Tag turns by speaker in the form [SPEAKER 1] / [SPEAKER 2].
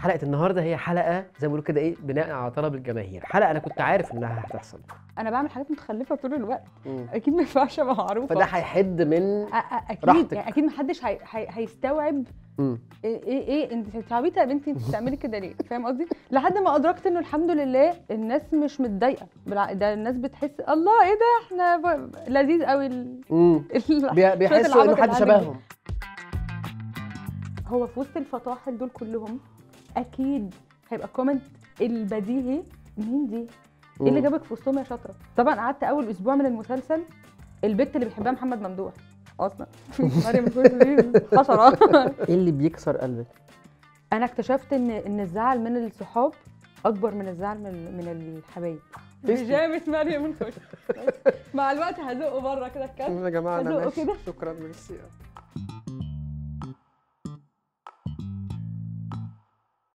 [SPEAKER 1] حلقه النهارده هي حلقه زي ما بيقولوا كده ايه بناء على طلب الجماهير حلقه انا كنت عارف انها هتحصل
[SPEAKER 2] انا بعمل حاجات متخلفه طول الوقت
[SPEAKER 1] مم.
[SPEAKER 2] اكيد ما ينفعش ابقى معروفه
[SPEAKER 1] فده هيحد من
[SPEAKER 2] أ- أ- اكيد
[SPEAKER 1] راحتك.
[SPEAKER 2] يعني اكيد محدش هي... هي... هيستوعب
[SPEAKER 1] مم.
[SPEAKER 2] ايه ايه, إيه انت انت عبيطه يا بنتي انت بتعملي كده ليه فاهم قصدي لحد ما ادركت انه الحمد لله الناس مش متضايقه بالع... ده الناس بتحس الله ايه ده احنا ب... لذيذ قوي ال...
[SPEAKER 1] مم.
[SPEAKER 2] ال...
[SPEAKER 1] بي-
[SPEAKER 2] شوية
[SPEAKER 1] بيحسوا انه
[SPEAKER 2] العبط
[SPEAKER 1] حد
[SPEAKER 2] اللي
[SPEAKER 1] شبههم
[SPEAKER 2] هو في وسط الفطاحل دول كلهم اكيد هيبقى كومنت البديهي مين دي؟ ايه اللي
[SPEAKER 1] مم.
[SPEAKER 2] جابك في وسطهم يا شاطره؟ طبعا قعدت اول اسبوع من المسلسل البت اللي بيحبها محمد ممدوح اصلا مريم الفوزي دي حشره
[SPEAKER 1] ايه اللي بيكسر قلبك
[SPEAKER 2] انا اكتشفت ان ان الزعل من الصحاب اكبر من الزعل من من الحبايب
[SPEAKER 1] تسلم.
[SPEAKER 2] بيجامه مريم الفوزي مع الوقت هزقه بره كده الكلب
[SPEAKER 1] يا جماعه
[SPEAKER 2] أنا ماشي.
[SPEAKER 1] شكرا ميرسي